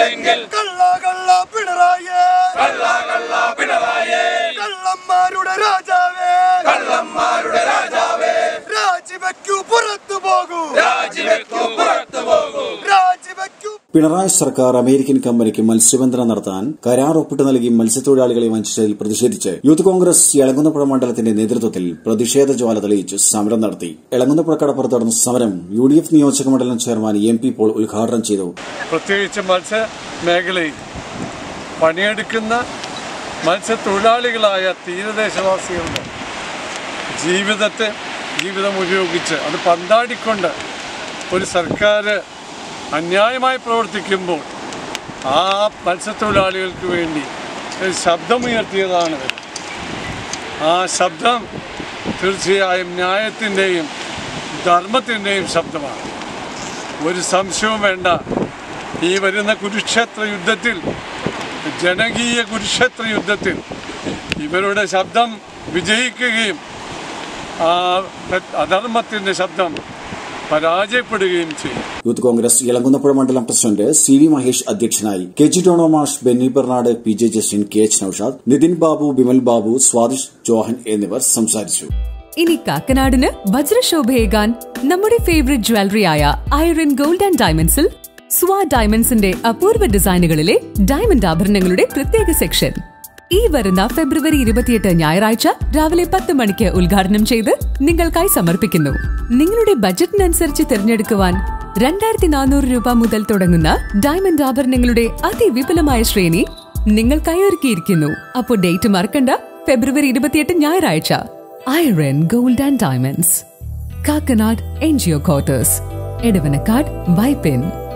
എങ്കിൽ കള്ള കള്ള പിണറായേ കള്ള കള്ള പിണറായേ കള്ളന്മാരുടെ രാജാവേ കള്ളന്മാരുടെ രാജാവേ രാജിവെക്കൂ പുറത്തു പോകൂ രാജിവെക്കൂ പുറത്തു പോകൂ രാജിവെക്കൂ പിണറായി സർക്കാർ അമേരിക്കൻ കമ്പനിക്ക് മത്സ്യബന്ധനം നടത്താൻ കരാർ ഒപ്പിട്ട് നൽകി മത്സ്യത്തൊഴിലാളികളെ വഞ്ചിച്ചതിൽ പ്രതിഷേധിച്ച് യൂത്ത് കോൺഗ്രസ് എളങ്ങുന്നപ്പുഴ മണ്ഡലത്തിന്റെ നേതൃത്വത്തിൽ പ്രതിഷേധ ജ്വാല തെളിയിച്ച് സമരം നടത്തി എളങ്ങുന്നപ്പുഴ കടപ്പുറത്ത് നടന്ന സമരം യു ഡി എഫ് നിയോജക മണ്ഡലം ചെയർമാൻ എം പി പോൾ ഉദ്ഘാടനം ചെയ്തു പ്രത്യേകിച്ച് മത്സ്യ മേഖലയിൽ പണിയെടുക്കുന്ന മത്സ്യത്തൊഴിലാളികളായ തീരദേശവാസികളുടെ ജീവിതത്തെ ജീവിതം ഉപയോഗിച്ച് അത് പന്താടിക്കൊണ്ട് ഒരു സർക്കാർ അന്യായമായി പ്രവർത്തിക്കുമ്പോൾ ആ മത്സ്യത്തൊഴിലാളികൾക്ക് വേണ്ടി ഒരു ശബ്ദമുയർത്തിയതാണ് ഇവർ. ആ ശബ്ദം തീർച്ചയായും ന്യായത്തിൻ്റെയും ധർമ്മത്തിൻ്റെയും ശബ്ദമാണ് ഒരു സംശയവും വേണ്ട ഈ വരുന്ന കുരുക്ഷേത്ര യുദ്ധത്തിൽ ജനകീയ കുരുക്ഷേത്ര യുദ്ധത്തിൽ ഇവരുടെ ശബ്ദം വിജയിക്കുകയും ആ അധർമ്മത്തിൻ്റെ ശബ്ദം പരാജയപ്പെടുകയും ചെയ്യും യൂത്ത് കോൺഗ്രസ് ഇളങ്കുന്നപ്പുഴ മണ്ഡലം പ്രസിഡന്റ് സി വി മഹേഷ് അധ്യക്ഷനായി കെ ജി ടോണോ മാഷ് Benny Bernard P J Justin K H Naushad Nithin Babu Bimal Babu Swadish Johan എന്നിവർ സംസാരിച്ചു ഇനി കാക്കനാടിന് വജ്രശോഭയേകാൻ നമ്മുടെ ഫേവറേറ്റ് ജ്വല്ലറി ആയ ഐറൻ ഗോൾഡ് ആൻഡ് ഡയമണ്ട്സിൽ സ്വാ ഡയമണ്ട്സിന്റെ അപൂർവ ഡിസൈനുകളിലെ ഡയമണ്ട് ആഭരണങ്ങളുടെ പ്രത്യേക സെക്ഷൻ ഈ വരുന്ന ഫെബ്രുവരി ഇരുപത്തിയെട്ട് ഞായറാഴ്ച രാവിലെ പത്ത് മണിക്ക് ഉദ്ഘാടനം ചെയ്ത് നിങ്ങൾക്കായി സമർപ്പിക്കുന്നു നിങ്ങളുടെ ബജറ്റിനനുസരിച്ച് തിരഞ്ഞെടുക്കുവാൻ രണ്ടായിരത്തി നാനൂറ് രൂപ മുതൽ തുടങ്ങുന്ന ഡയമണ്ട് ആഭരണങ്ങളുടെ അതിവിപുലമായ ശ്രേണി നിങ്ങൾക്കായി ഒരുക്കിയിരിക്കുന്നു അപ്പോൾ ഡേറ്റ് മറക്കണ്ട ഫെബ്രുവരി ഇരുപത്തിയെട്ട് ഞായറാഴ്ച Airen gold and diamonds Kakkanad N G O quarters Edavanakkad Vypin